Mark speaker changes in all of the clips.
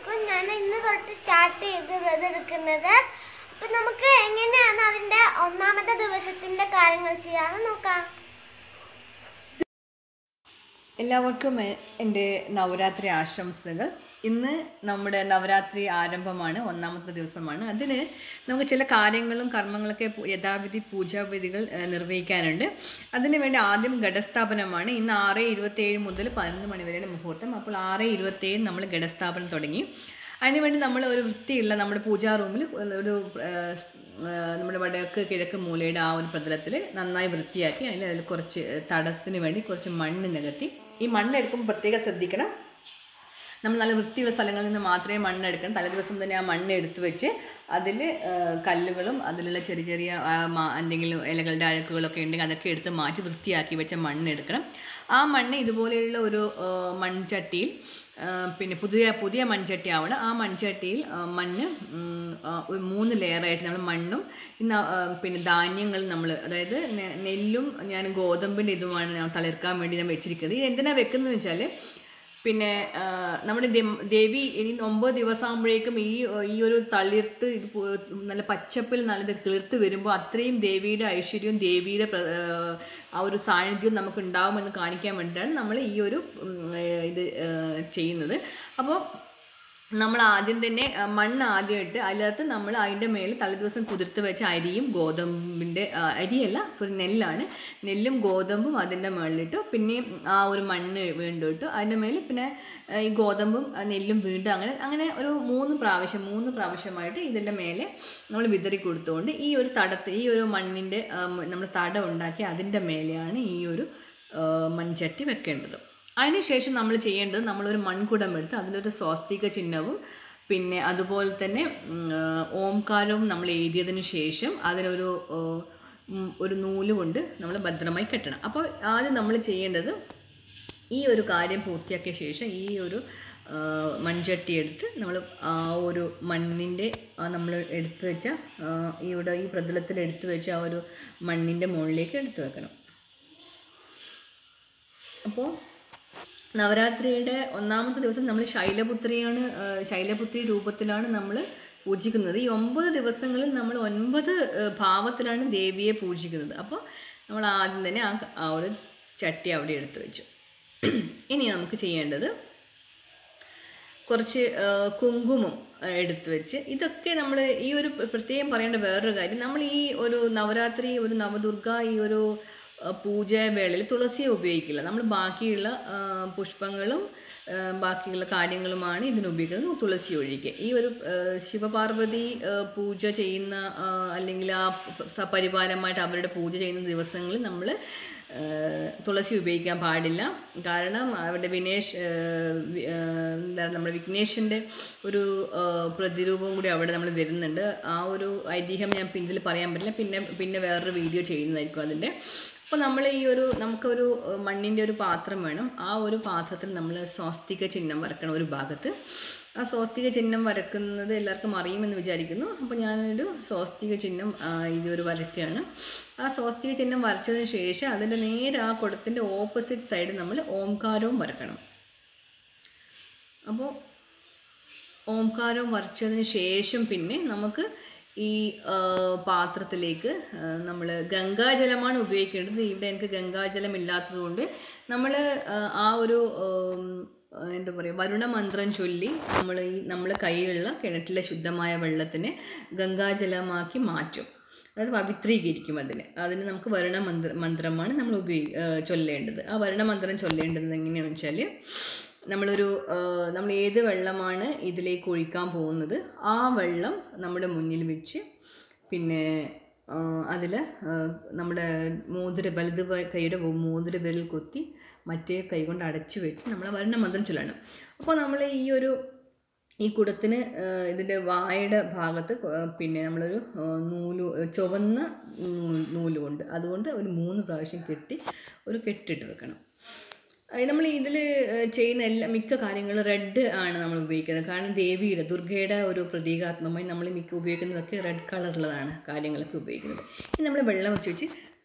Speaker 1: അപ്പൊ ഞാൻ ഇന്ന് തൊട്ട് സ്റ്റാർട്ട് ചെയ്ത് വ്രതം എടുക്കുന്നത് അപ്പൊ നമുക്ക് എങ്ങനെയാണ് അതിന്റെ ഒന്നാമത്തെ ദിവസത്തിന്റെ കാര്യങ്ങൾ ചെയ്യാമെന്ന് നോക്കാം
Speaker 2: എല്ലാവർക്കും എ- എൻ്റെ നവരാത്രി ആശംസകൾ ഇന്ന് നമ്മുടെ നവരാത്രി ആരംഭമാണ് ഒന്നാമത്തെ ദിവസമാണ് അതിന് നമുക്ക് ചില കാര്യങ്ങളും കർമ്മങ്ങളൊക്കെ പു- യഥാവിധി പൂജാവിധികൾ ഏഹ്, നിർവഹിക്കാനുണ്ട് അതിന് വേണ്ടി ആദ്യം ഘടസ്ഥാപനമാണ് ഇന്ന് ആറ് ഇരുപത്തേഴ് മുതൽ പതിനൊന്ന് മണി വരെയാണ് മുഹൂർത്തം അപ്പോൾ ആറ് ഇരുപത്തേഴ് നമ്മൾ ഘടസ്ഥാപനം തുടങ്ങി അതിനുവേണ്ടി നമ്മൾ ഒരു വൃത്തിയുള്ള നമ്മുടെ പൂജാ റൂമിൽ ഒരു ഏഹ്, സ്- ഏഹ്, നമ്മുടെ വടക്ക് കിഴക്ക് മൂലയുടെ ആ ഒരു പ്രതലത്തിൽ നന്നായി വൃത്തിയാക്കി അതിൽ അതിൽ കുറച്ച് തടത്തിന് വേണ്ടി കുറച്ച് മണ്ണ് നികത്തി ഈ മണ്ണ് എടുക്കുമ്പോൾ പ്രത്യേകം ശ്രദ്ധിക്കണം നമ്മൾ നല്ല വൃത്തിയുള്ള സ്ഥലങ്ങളിൽ നിന്ന് മാത്രമേ മണ്ണ് എടുക്കണം തലേ ദിവസം തന്നെ ആ മണ്ണ് എടുത്തു വെച്ച് അതിൽ കല്ലുകളും അതിലുള്ള ചെറിയ ചെറിയ ആ, മാ- എന്തെങ്കിലും ഇലകളുടെ അഴുക്കുകളൊക്കെ ഉണ്ടെങ്കിൽ അതൊക്കെ എടുത്ത് മാറ്റി വൃത്തിയാക്കി വെച്ച മണ്ണ് എടുക്കണം ആ മണ്ണ് ഇതുപോലെയുള്ള ഒരു ആ, മൺചട്ടിയിൽ ആ, പിന്നെ പുതിയ പുതിയ മൺചട്ടി ആവണം ആ മൺചട്ടിയിൽ ആ, മണ്ണ് ഉം, ആ, ഒരു മൂന്ന് ലെയറായിട്ട് നമ്മൾ മണ്ണും ഇന്ന് ആ, പിന്നെ ധാന്യങ്ങൾ നമ്മൾ അതായത് നെ- നെല്ലും ഞാൻ ഗോതമ്പിൻ്റെ ഇതുമാണ് ഞാൻ തളിർക്കാൻ വേണ്ടി ഞാൻ വെച്ചിരിക്കുന്നത് ഇത് എന്തിനാണ് വെക്കുന്നത് വെച്ചാൽ പിന്നെ ആ, നമ്മുടെ ദം- ദേവി ഇനി ഒമ്പത് ദിവസം ആകുമ്പോഴേക്കും ഈ ഈ ഒരു തളിർത്ത് ഇത് പോ- നല്ല പച്ചപ്പിൽ നല്ല ഇത് കിളിർത്ത് വരുമ്പോൾ അത്രയും ദേവിയുടെ ഐശ്വര്യവും ദേവിയുടെ പ്ര- ആ, ആ ഒരു സാന്നിധ്യവും നമുക്ക് ഉണ്ടാവുമെന്ന് കാണിക്കാൻ വേണ്ടിയിട്ടാണ് നമ്മൾ ഈ ഒരു ഉം, ഏ, ഇത് ഏ, ചെയ്യുന്നത് അപ്പോൾ നമ്മൾ ആദ്യം തന്നെ ആ, മണ്ണ് ആദ്യം ഇട്ട് അതിനകത്ത് നമ്മൾ അതിൻ്റെ മേലെ തലേദിവസം കുതിർത്ത് വെച്ച അരിയും ഗോതമ്പിൻ്റെ ആ, അരിയല്ല സോറി നെല്ലാണ് നെല്ലും ഗോതമ്പും അതിൻ്റെ മുകളിലിട്ടു പിന്നെയും ആ ഒരു മണ്ണ് വീണ്ടും ഇട്ടു അതിൻ്റെ മേലെ പിന്നെ ആ, ഈ ഗോതമ്പും ആ, നെല്ലും വീണ്ടും അങ്ങനെ അങ്ങനെ ഒരു മൂന്ന് പ്രാവശ്യം മൂന്ന് പ്രാവശ്യമായിട്ട് ഇതിൻ്റെ മേലെ നമ്മൾ വിതറി കൊടുത്തുകൊണ്ട് ഈ ഒരു തടത്ത് ഈ ഒരു മണ്ണിൻ്റെ നമ്മൾ തടം ഉണ്ടാക്കി അതിൻ്റെ മേലെയാണ് ഈ ഒരു ആ, മൺചട്ടി വെക്കേണ്ടത് അതിനുശേഷം നമ്മൾ ചെയ്യേണ്ടത് നമ്മളൊരു മൺകുടം എടുത്ത് അതിലൊരു സ്വാസ്തിക ചിഹ്നവും പിന്നെ അതുപോലെ തന്നെ ഉം, ആ, ഓംകാരവും നമ്മൾ എഴുതിയതിന് ശേഷം അതിനൊരു ആ, ഉം, ഒരു നൂല് കൊണ്ട് നമ്മൾ ഭദ്രമായി കെട്ടണം അപ്പോൾ ആദ്യം നമ്മൾ ചെയ്യേണ്ടത് ഈ ഒരു കാര്യം പൂർത്തിയാക്കിയ ശേഷം ഈ ഒരു ആ, മൺചട്ടി എടുത്ത് നമ്മൾ ആ ഒരു മണ്ണിൻ്റെ നമ്മൾ എടുത്തു വെച്ച ആ, ഇവിടെ ഈ പ്രതലത്തിൽ എടുത്തു വെച്ച ആ ഒരു മണ്ണിൻ്റെ മുകളിലേക്ക് എടുത്തു വെക്കണം അപ്പോൾ നവരാത്രിയുടെ ഒന്നാമത്തെ ദിവസം നമ്മൾ ശൈലപുത്രിയാണ് ആ, ശൈലപുത്രി രൂപത്തിലാണ് നമ്മൾ പൂജിക്കുന്നത് ഈ ഒമ്പത് ദിവസങ്ങളിൽ നമ്മൾ ഒൻപത് ആ, ഭാവത്തിലാണ് ദേവിയെ പൂജിക്കുന്നത് അപ്പോൾ നമ്മൾ ആദ്യം തന്നെ ആ ആ ഒരു ചട്ടി അവിടെ എടുത്തു വെച്ചു ഇനി നമുക്ക് ചെയ്യേണ്ടത് കുറച്ച് ആ, കുങ്കുമം ആ, എടുത്ത് വെച്ച് ഇതൊക്കെ നമ്മൾ ഈ ഒരു പ്ര- പ്രത്യേകം പറയേണ്ട വേറൊരു കാര്യം നമ്മൾ ഈ ഒരു നവരാത്രി ഒരു നവദുർഗ ഈ ഒരു ആ, പൂജ വേളയിൽ തുളസിയെ ഉപയോഗിക്കില്ല നമ്മൾ ബാക്കിയുള്ള ആ, പുഷ്പങ്ങളും ആ, ബാക്കിയുള്ള കാര്യങ്ങളുമാണ് ഇതിന് ഉപയോഗിക്കുന്നത് തുളസി ഒഴികെ ഈ ഒരു ആ, ശിവപാർവതി ആ, പൂജ ചെയ്യുന്ന ആ, അല്ലെങ്കിൽ ആ സ- പരിവാരമായിട്ട് അവരുടെ പൂജ ചെയ്യുന്ന ദിവസങ്ങളിൽ നമ്മൾ തുളസി ഉപയോഗിക്കാൻ പാടില്ല കാരണം അവരുടെ വിനേഷ് ഏഹ്, വി- ഏഹ്, എന്താ നമ്മുടെ വിഘ്നേഷിൻ്റെ ഒരു ഏഹ്, പ്രതിരൂപം കൂടി അവിടെ നമ്മൾ വരുന്നുണ്ട് ആ ഒരു ഐതിഹ്യം ഞാൻ പിന്നിൽ പറയാൻ പറ്റില്ല പിന്നെ പിന്നെ വേറൊരു വീഡിയോ ചെയ്യുന്നതായിരിക്കും അതിൻ്റെ അപ്പോൾ നമ്മൾ ഈ ഒരു നമുക്കൊരു ഏഹ്, മണ്ണിൻ്റെ ഒരു പാത്രം വേണം ആ ഒരു പാത്രത്തിൽ നമ്മൾ സ്വാസ്തിക ചിഹ്നം വരക്കണം ഒരു ഭാഗത്ത് ആ സ്വാസ്തിക ചിഹ്നം വരക്കുന്നത് എല്ലാവർക്കും അറിയുമെന്ന് വിചാരിക്കുന്നു അപ്പോൾ ഞാനൊരു സ്വാസ്തിക ചിഹ്നം ആ, ഇതൊരു വരയ്ക്കുകയാണ് ആ സ്വാസ്തിക ചിഹ്നം വരച്ചതിന് ശേഷം അതിൻ്റെ നേരെ ആ കുടത്തിൻ്റെ ഓപ്പോസിറ്റ് സൈഡ് നമ്മൾ ഓംകാരവും വരക്കണം അപ്പോൾ ഓംകാരവും വരച്ചതിന് ശേഷം പിന്നെ നമുക്ക് ഈ ആ, പാത്രത്തിലേക്ക് നമ്മൾ ഗംഗാജലമാണ് ഉപയോഗിക്കേണ്ടത് ഇവിടെ എനിക്ക് ഗംഗാജലം ഇല്ലാത്തതുകൊണ്ട് നമ്മൾ ആ ഒരു ഉം, ആ, എന്താ പറയുക വരുണമന്ത്രം ചൊല്ലി നമ്മൾ ഈ നമ്മൾ കയ്യിലുള്ള കിണറ്റിലെ ശുദ്ധമായ വെള്ളത്തിനെ ഗംഗാജലമാക്കി മാറ്റും അതായത് പവിത്രീകരിക്കും അതിനെ അതിന് നമുക്ക് വരുണ മന്ത്ര മന്ത്രമാണ് നമ്മൾ ഉപയോഗി ആ, ചൊല്ലേണ്ടത് ആ വരുണമന്ത്രം ചൊല്ലേണ്ടത് എങ്ങനെയാണെന്ന് വെച്ചാൽ നമ്മളൊരു ആ, നമ്മൾ ഏത് വെള്ളമാണ് ഇതിലേക്ക് ഒഴിക്കാൻ പോകുന്നത് ആ വെള്ളം നമ്മുടെ മുന്നിൽ വെച്ച് പിന്നെ അതിൽ നമ്മുടെ മോതിര വലത് വ- കൈയുടെ മോതിര വിരൽ കൊത്തി മറ്റേ കൈ കൊണ്ട് അടച്ചു വെച്ച് നമ്മൾ വർണ്ണമന്ത്രം ചൊല്ലണം അപ്പോൾ നമ്മൾ ഈ ഒരു ഈ കുടത്തിന് ഇതിൻ്റെ വായുടെ ഭാഗത്ത് കൊ- പിന്നെ നമ്മളൊരു ആ, നൂല് ചുവന്ന നൂ- നൂല് കൊണ്ട് അതുകൊണ്ട് ഒരു മൂന്ന് പ്രാവശ്യം കെട്ടി ഒരു കെട്ടിട്ട് വെക്കണം നമ്മൾ ഇതിൽ ചെയ്യുന്ന എല്ലാ മിക്ക കാര്യങ്ങളും റെഡ് ആണ് നമ്മൾ ഉപയോഗിക്കുന്നത് കാരണം ദേവിയുടെ ദുർഗയുടെ ഒരു പ്രതീകാത്മകമായി നമ്മൾ മിക്ക ഉപയോഗിക്കുന്നതൊക്കെ റെഡ് കളറുള്ളതാണ് കാര്യങ്ങളൊക്കെ ഉപയോഗിക്കുന്നത് ഇനി നമ്മൾ വെള്ളം വെച്ച് വെച്ച്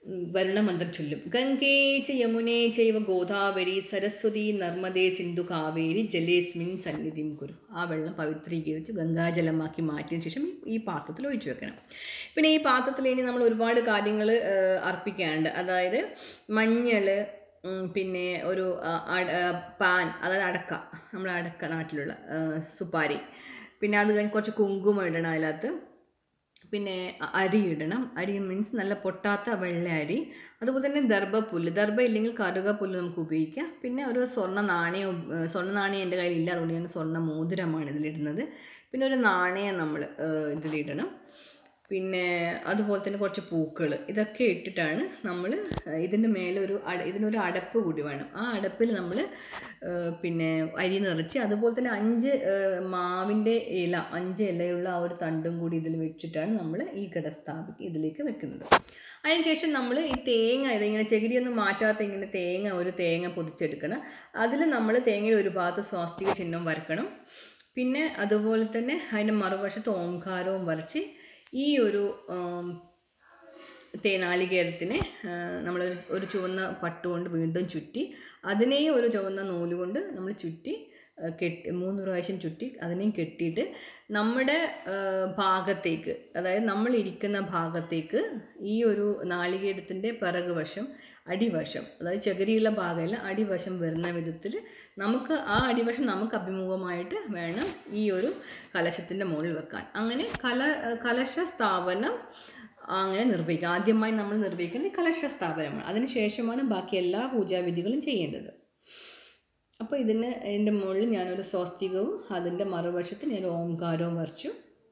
Speaker 2: വരുണമന്ത്രം ചൊല്ലും ഗംഗേ ച യമുനേ ചൈവ ഗോദാവരി സരസ്വതി നർമ്മദേ സിന്ധു കാവേരി ജലേസ്മിൻ സന്നിധിം കുരു ആ വെള്ളം പവിത്രീകരിച്ച് ഗംഗാജലമാക്കി മാറ്റിയതിന് ശേഷം ഈ പാത്രത്തിൽ ഒഴിച്ചു വെക്കണം പിന്നെ ഈ പാത്രത്തിൽ ഇനി നമ്മൾ ഒരുപാട് കാര്യങ്ങൾ അർപ്പിക്കാനുണ്ട് അതായത് മഞ്ഞൾ പിന്നെ ഒരു ആ, അട- ആ, പാൻ അതായത് അടക്ക നമ്മുടെ അടക്ക നാട്ടിലുള്ള ആ, സുപ്പാരി പിന്നെ അത് കഴിഞ്ഞ് കുറച്ച് കുങ്കുമം ഇടണം അതിനകത്ത് പിന്നെ അ- അരി ഇടണം അരി മീൻസ് നല്ല പൊട്ടാത്ത വെള്ള അരി അതുപോലെ തന്നെ ദർഭപ്പുല്ല് ദർഭ ഇല്ലെങ്കിൽ കറുകപ്പുല്ല് നമുക്ക് ഉപയോഗിക്കാം പിന്നെ ഒരു സ്വർണ്ണ നാണയം ഉപ- ഏഹ് സ്വർണ്ണ നാണയം എൻ്റെ കയ്യിൽ ഇല്ല അതുകൊണ്ട് ഞാൻ സ്വർണ്ണ മോതിരമാണ് ഇതിലിടുന്നത് പിന്നെ ഒരു നാണയം നമ്മൾ ഇതിലിടണം പിന്നെ അതുപോലെ തന്നെ കുറച്ച് പൂക്കൾ ഇതൊക്കെ ഇട്ടിട്ടാണ് നമ്മൾ ഇതിൻ്റെ മേലെ ഒരു അട ഇതിനൊരു അടപ്പ് കൂടി വേണം ആ അടപ്പിൽ നമ്മൾ പിന്നെ അരി നിറച്ച് അതുപോലെ തന്നെ അഞ്ച് ഏഹ്, മാവിൻ്റെ ഇല അഞ്ച് ഇലയുള്ള ആ ഒരു തണ്ടും കൂടി ഇതിൽ വെച്ചിട്ടാണ് നമ്മൾ ഈ കട സ്ഥാപിക്കുക ഇതിലേക്ക് വെക്കുന്നത് അതിനുശേഷം നമ്മൾ ഈ തേങ്ങ ഇതിങ്ങനെ ചകിരിയൊന്നും മാറ്റാത്ത ഇങ്ങനെ തേങ്ങ ഒരു തേങ്ങ പൊതിച്ചെടുക്കണം അതിൽ നമ്മൾ തേങ്ങയുടെ ഒരു ഭാഗത്ത് സ്വാസ്തിക ചിഹ്നം വരക്കണം പിന്നെ അതുപോലെ തന്നെ അതിൻ്റെ മറുവശത്ത് ഓംകാരവും വരച്ച് ഈ ഒരു ആം, തേനാളികേരത്തിനെ നമ്മൾ ഒരു ചുവന്ന പട്ടുകൊണ്ട് വീണ്ടും ചുറ്റി അതിനെയും ഒരു ചുവന്ന നൂല് കൊണ്ട് നമ്മൾ ചുറ്റി ആ, കെട്ടി മൂന്ന് പ്രാവശ്യം ചുറ്റി അതിനെയും കെട്ടിയിട്ട് നമ്മുടെ ആ, ഭാഗത്തേക്ക് അതായത് നമ്മൾ ഇരിക്കുന്ന ഭാഗത്തേക്ക് ഈ ഒരു നാളികേരത്തിൻ്റെ പിറക് വശം അടിവശം അതായത് ചകിരിയുള്ള ഭാഗമല്ല അടിവശം വരുന്ന വിധത്തിൽ നമുക്ക് ആ അടിവശം നമുക്ക് അഭിമുഖമായിട്ട് വേണം ഈ ഒരു കലശത്തിൻ്റെ മുകളിൽ വെക്കാൻ അങ്ങനെ കല കലശ സ്ഥാപനം അങ്ങനെ നിർവഹിക്കുക ആദ്യമായി നമ്മൾ നിർവഹിക്കുന്നത് ഈ കലശ സ്ഥാപനമാണ് അതിനുശേഷമാണ് ബാക്കി എല്ലാ പൂജാവിധികളും ചെയ്യേണ്ടത് അപ്പോൾ ഇതിന് ഇതിൻ്റെ മുകളിൽ ഞാനൊരു സ്വസ്തികവും അതിൻ്റെ മറുവശത്ത് ഞാൻ ഓംകാരവും വരച്ചു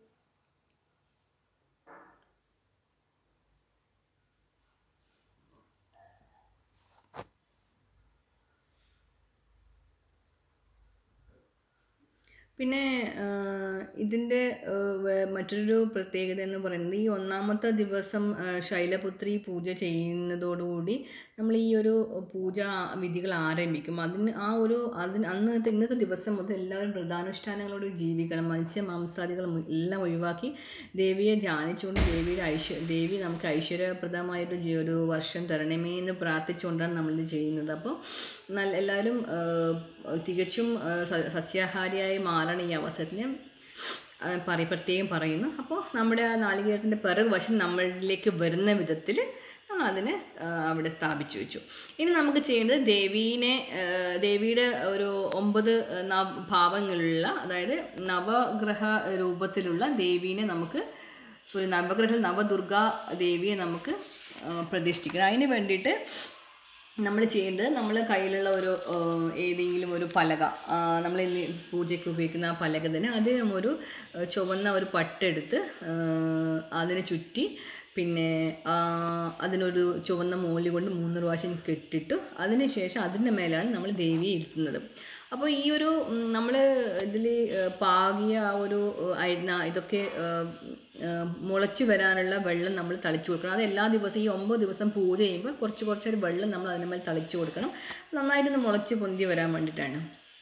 Speaker 2: പിന്നെ ഇതിൻ്റെ മറ്റൊരു പ്രത്യേകത എന്ന് പറയുന്നത് ഈ ഒന്നാമത്തെ ദിവസം ആ, ശൈലപുത്രി പൂജ ചെയ്യുന്നതോടുകൂടി നമ്മൾ ഈ ഒരു പൂജ വിധികൾ ആരംഭിക്കും അതിന് ആ ഒരു അതിന് അന്ന് ഇന്നത്തെ ദിവസം മുതൽ എല്ലാവരും വ്രതാനുഷ്ഠാനങ്ങളോട് ജീവിക്കണം മത്സ്യ മാംസാദികൾ മു- എല്ലാം ഒഴിവാക്കി ദേവിയെ ധ്യാനിച്ചുകൊണ്ട് ദേവിയുടെ ഐശ്വ ദേവി നമുക്ക് ഐശ്വര്യപ്രദമായൊരു ജി- ഒരു വർഷം തരണമേ എന്ന് പ്രാർത്ഥിച്ചുകൊണ്ടാണ് നമ്മളിത് ചെയ്യുന്നത് അപ്പോൾ നല്ല എല്ലാവരും ആ, തികച്ചും ആ, സ- സസ്യാഹാരിയായി മാറണം ഈ അവസരത്തിന് ആ, പറ പ്രത്യേകം പറയുന്നു അപ്പോൾ നമ്മുടെ ആ നാളികേരത്തിൻ്റെ പിറകു വശം നമ്മളിലേക്ക് വരുന്ന വിധത്തിൽ നമ്മൾ അതിനെ ആ, അവിടെ സ്ഥാപിച്ചു വെച്ചു ഇനി നമുക്ക് ചെയ്യേണ്ടത് ദേവീനെ ആ, ദേവിയുടെ ഒരു ഒമ്പത് നവ ഭാവങ്ങളുള്ള അതായത് നവഗ്രഹ രൂപത്തിലുള്ള ദേവീനെ നമുക്ക് സോറി നവഗ്രഹ നവദുർഗ ദേവിയെ നമുക്ക് ആ, പ്രതിഷ്ഠിക്കണം അതിന് വേണ്ടിയിട്ട് നമ്മൾ ചെയ്യേണ്ടത് നമ്മൾ കയ്യിലുള്ള ഒരു ആ, ഏതെങ്കിലും ഒരു പലക നമ്മൾ ഇന്ന് പൂജയ്ക്ക് ഉപയോഗിക്കുന്ന ആ പലക തന്നെ അതിന് ഒരു ആ, ചുവന്ന ഒരു പട്ടെടുത്ത് ആ, അതിനെ ചുറ്റി പിന്നെ ആ, അതിനൊരു ചുവന്ന മോലി കൊണ്ട് മൂന്ന് പ്രാവശ്യം കെട്ടിട്ട് അതിന് ശേഷം അതിൻ്റെ മേലാണ് നമ്മൾ ദേവിയെ ഇരുത്തുന്നത് അപ്പോൾ ഈ ഒരു നമ്മൾ ഇതിൽ പാകിയ ആ ഒരു അരിന ഇതൊക്കെ ആ, ആ, മുളച്ച് വരാനുള്ള വെള്ളം നമ്മൾ തളിച്ചു കൊടുക്കണം അത് എല്ലാ ദിവസവും ഈ ഒമ്പത് ദിവസം പൂജ ചെയ്യുമ്പോൾ കുറച്ച് കുറച്ചൊരു വെള്ളം നമ്മൾ അതിന് മേൽ തളിച്ചു കൊടുക്കണം നന്നായിട്ടൊന്ന് മുളച്ച് പൊന്തി വരാൻ വേണ്ടിയിട്ടാണ്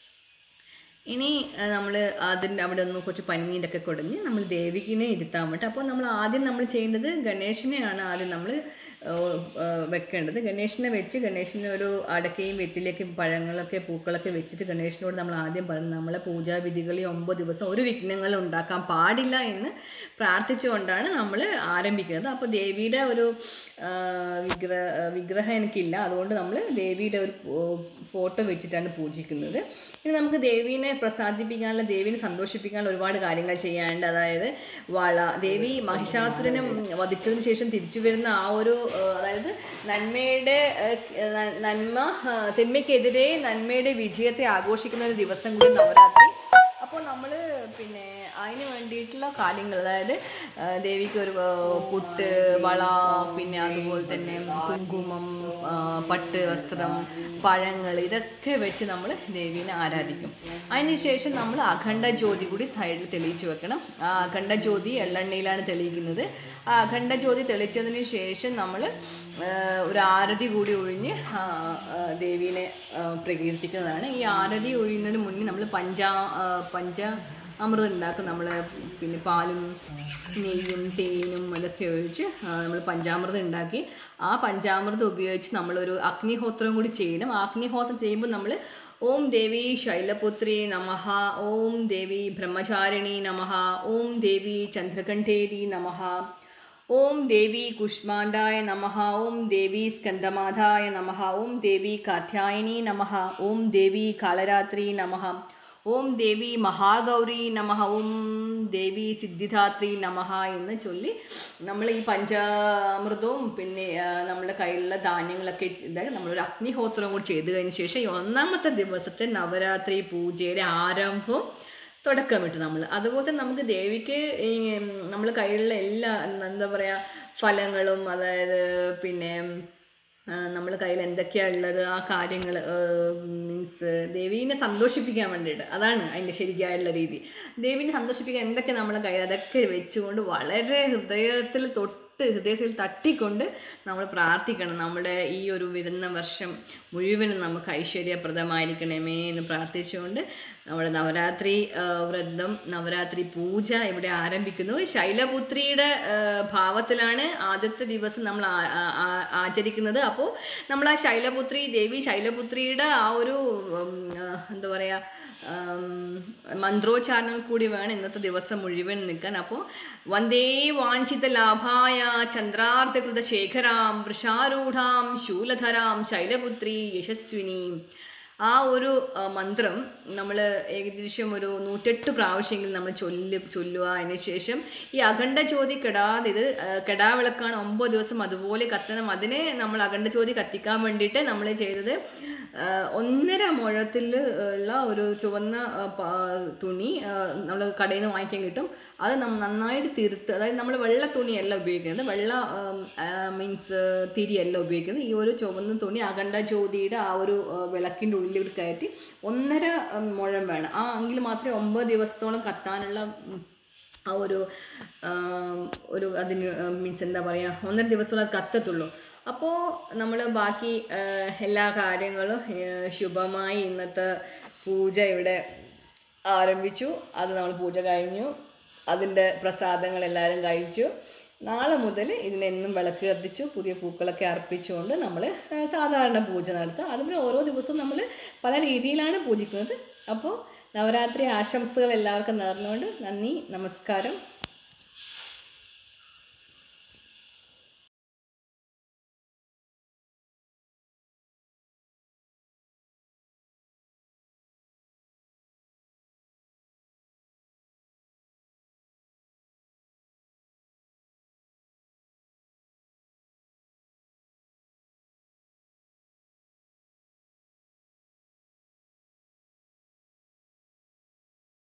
Speaker 2: ഇനി നമ്മൾ അതിൻ്റെ അവിടെ ഒന്ന് കുറച്ച് പനിനീരൊക്കെ കുടഞ്ഞ് നമ്മൾ ദേവികിനെ ഇരുത്താൻ വേണ്ടി അപ്പോൾ നമ്മൾ ആദ്യം നമ്മൾ ചെയ്യേണ്ടത് ഗണേശനെയാണ് ആദ്യം നമ്മൾ വെക്കേണ്ടത് ഗണേശനെ വെച്ച് ഗണേശന് ഒരു അടക്കയും വെറ്റിലേക്ക് പഴങ്ങളൊക്കെ പൂക്കളൊക്കെ വെച്ചിട്ട് ഗണേശനോട് നമ്മൾ ആദ്യം പറഞ്ഞു നമ്മളെ പൂജാവിധികളിൽ ഒമ്പത് ദിവസം ഒരു വിഘ്നങ്ങൾ ഉണ്ടാക്കാൻ പാടില്ല എന്ന് പ്രാർത്ഥിച്ചുകൊണ്ടാണ് നമ്മൾ ആരംഭിക്കുന്നത് അപ്പോൾ ദേവിയുടെ ഒരു ആ, വിഗ്രഹ വിഗ്രഹം എനിക്കില്ല അതുകൊണ്ട് നമ്മൾ ദേവിയുടെ ഒരു ഫോട്ടോ വെച്ചിട്ടാണ് പൂജിക്കുന്നത് ഇനി നമുക്ക് ദേവീനെ പ്രസാദിപ്പിക്കാനുള്ള ദേവീനെ സന്തോഷിപ്പിക്കാനുള്ള ഒരുപാട് കാര്യങ്ങൾ ചെയ്യാനുണ്ട് അതായത് വള ദേവി മഹിഷാസുരനെ വധിച്ചതിന് ശേഷം തിരിച്ചു വരുന്ന ആ ഒരു ആ, അതായത് നന്മയുടെ ആ, ന- നന്മ ആ, തിന്മയ്ക്കെതിരെ നന്മയുടെ വിജയത്തെ ആഘോഷിക്കുന്ന ഒരു ദിവസം കൂടി നവരാത്രി അപ്പോൾ നമ്മൾ പിന്നെ അതിന് വേണ്ടിയിട്ടുള്ള കാര്യങ്ങൾ അതായത് ആ, ദേവിക്ക് ഒരു ആ, പുട്ട് വള പിന്നെ അതുപോലെ തന്നെ കുങ്കുമം ആ, പട്ട് വസ്ത്രം പഴങ്ങൾ ഇതൊക്കെ വെച്ച് നമ്മൾ ദേവീനെ ആരാധിക്കും അതിനുശേഷം നമ്മൾ അഖണ്ഡ ജ്യോതി കൂടി സൈഡിൽ തെളിയിച്ച് വെക്കണം ആ അഖണ്ഡ ജ്യോതി എള്ളെണ്ണയിലാണ് തെളിയിക്കുന്നത് ആ അഖണ്ഡ ജ്യോതി തെളിച്ചതിന് ശേഷം നമ്മൾ ഒരു ആരതി കൂടി ഒഴിഞ്ഞ് ആ, ആ, ദേവീനെ ആ, പ്രകീർത്തിക്കുന്നതാണ് ഈ ആരതി ഒഴിയുന്നതിന് മുന്നേ നമ്മൾ പഞ്ചാ ആ, പഞ്ച അമൃതം ഉണ്ടാക്കും നമ്മൾ പിന്നെ പാലും നെയ്യും തേനും അതൊക്കെ ഒഴിച്ച് നമ്മൾ പഞ്ചാമൃതം ഉണ്ടാക്കി ആ പഞ്ചാമൃതം ഉപയോഗിച്ച് നമ്മളൊരു അഗ്നിഹോത്രം കൂടി ചെയ്യണം ആ അഗ്നിഹോത്രം ചെയ്യുമ്പോൾ നമ്മൾ ഓം ദേവി ശൈലപുത്രി നമഃ ഓം ദേവി ബ്രഹ്മചാരിണി നമഃ ഓം ദേവി ചന്ദ്രകണ്ഠേതി നമഃ ഓം ദേവി കുഷ്മാണ്ഡായ നമഃ ഓം ദേവി സ്കന്ദമാധായ നമഃ ഓം ദേവി കാത്യായനി നമഃ ഓം ദേവി കാലരാത്രി നമഃ ഓം ദേവി മഹാഗൗരി നമഃ ഓം ദേവി സിദ്ധിദാത്രി നമഃ എന്ന് ചൊല്ലി നമ്മൾ ഈ പഞ്ചാമൃതവും പിന്നെ ആ, നമ്മുടെ കയ്യിലുള്ള ധാന്യങ്ങളൊക്കെ ഇതായി നമ്മളൊരു അഗ്നിഹോത്രം കൂടി ചെയ്തു കഴിഞ്ഞ ശേഷം ഈ ഒന്നാമത്തെ ദിവസത്തെ നവരാത്രി പൂജയുടെ ആരംഭവും തുടക്കമിട്ട് നമ്മൾ അതുപോലെ തന്നെ നമുക്ക് ദേവിക്ക് ഈ നമ്മൾ കയ്യിലുള്ള എല്ലാ എന്താ പറയുക ഫലങ്ങളും അതായത് പിന്നെ നമ്മൾ കയ്യിൽ എന്തൊക്കെയാണ് ഉള്ളത് ആ കാര്യങ്ങൾ മീൻസ് ദേവീനെ സന്തോഷിപ്പിക്കാൻ വേണ്ടിയിട്ട് അതാണ് അതിൻ്റെ ശരിയായുള്ള രീതി ദേവീനെ സന്തോഷിപ്പിക്കാൻ എന്തൊക്കെ നമ്മളെ കയ്യിൽ അതൊക്കെ വെച്ചുകൊണ്ട് വളരെ ഹൃദയത്തിൽ തൊട്ട് ഹൃദയത്തിൽ തട്ടിക്കൊണ്ട് നമ്മൾ പ്രാർത്ഥിക്കണം നമ്മുടെ ഈ ഒരു വരുന്ന വർഷം മുഴുവനും നമുക്ക് ഐശ്വര്യപ്രദമായിരിക്കണമേ എന്ന് പ്രാർത്ഥിച്ചുകൊണ്ട് നമ്മുടെ നവരാത്രി ആ, വ്രതം നവരാത്രി പൂജ ഇവിടെ ആരംഭിക്കുന്നു ശൈലപുത്രിയുടെ ആ, ഭാവത്തിലാണ് ആദ്യത്തെ ദിവസം നമ്മൾ ആ- ആ- ആ- ആചരിക്കുന്നത് അപ്പോൾ നമ്മൾ ആ ശൈലപുത്രി ദേവി ശൈലപുത്രിയുടെ ആ ഒരു ഉം, ആ, എന്താ പറയുക മന്ത്രോച്ചാരണം കൂടി വേണം ഇന്നത്തെ ദിവസം മുഴുവൻ നിൽക്കാൻ അപ്പോൾ വന്ദേ വാഞ്ചിത ലാഭായ ചന്ദ്രാർത്ഥകൃത ശേഖരാം വൃഷാരൂഢാം ശൂലധരാം ശൈലപുത്രി യശസ്വിനി ആ ഒരു ആ, മന്ത്രം നമ്മൾ ഏകദേശം ഒരു നൂറ്റെട്ട് പ്രാവശ്യമെങ്കിലും നമ്മൾ ചൊല്ലി ചൊല്ലുക അതിന് ശേഷം ഈ അഖണ്ഡ ജ്യോതി കെടാതെ ഇത് ആ, കെടാവിളക്കാണ് ഒമ്പത് ദിവസം അതുപോലെ കത്തണം അതിനെ നമ്മൾ അഖണ്ഡ ജ്യോതി കത്തിക്കാൻ വേണ്ടിയിട്ട് നമ്മൾ ചെയ്തത് ആ, ഒന്നര മുഴത്തിൽ ഉള്ള ഒരു ചുവന്ന ആ, പ- തുണി നമ്മൾ കടയിൽ നിന്ന് വാങ്ങിക്കാൻ കിട്ടും അത് നമ്മൾ നന്നായിട്ട് തീർത്ത് അതായത് നമ്മൾ വെള്ള തുണിയല്ല ഉപയോഗിക്കുന്നത് വെള്ള മീൻസ് തിരിയല്ല ഉപയോഗിക്കുന്നത് ഈ ഒരു ചുവന്ന തുണി അഖണ്ഡ ജ്യോതിയുടെ ആ ഒരു ആ, വിളക്കിൻ്റെ ഉള്ളിൽ കയറ്റി ഒന്നര ഉം, മുഴം വേണം ആ എങ്കിൽ മാത്രമേ ഒമ്പത് ദിവസത്തോളം കത്താനുള്ള ഉം, ആ ഒരു ആ, ഒരു അതിന് മീൻസ് എന്താ പറയുക ഒന്നര ദിവസം അത് കത്തത്തുള്ളൂ അപ്പോൾ നമ്മൾ ബാക്കി ആ, എല്ലാ കാര്യങ്ങളും ആ, ശുഭമായി ഇന്നത്തെ പൂജ ഇവിടെ ആരംഭിച്ചു അത് നമ്മൾ പൂജ കഴിഞ്ഞു അതിൻ്റെ പ്രസാദങ്ങൾ എല്ലാവരും കഴിച്ചു നാളെ മുതൽ ഇതിനെന്നും വിളക്ക് കത്തിച്ചു പുതിയ പൂക്കളൊക്കെ അർപ്പിച്ചുകൊണ്ട് നമ്മൾ സാധാരണ പൂജ നടത്തുക അതുപോലെ ഓരോ ദിവസവും നമ്മൾ പല രീതിയിലാണ് പൂജിക്കുന്നത് അപ്പോൾ നവരാത്രി ആശംസകൾ എല്ലാവർക്കും നേർന്നുകൊണ്ട് നന്ദി നമസ്കാരം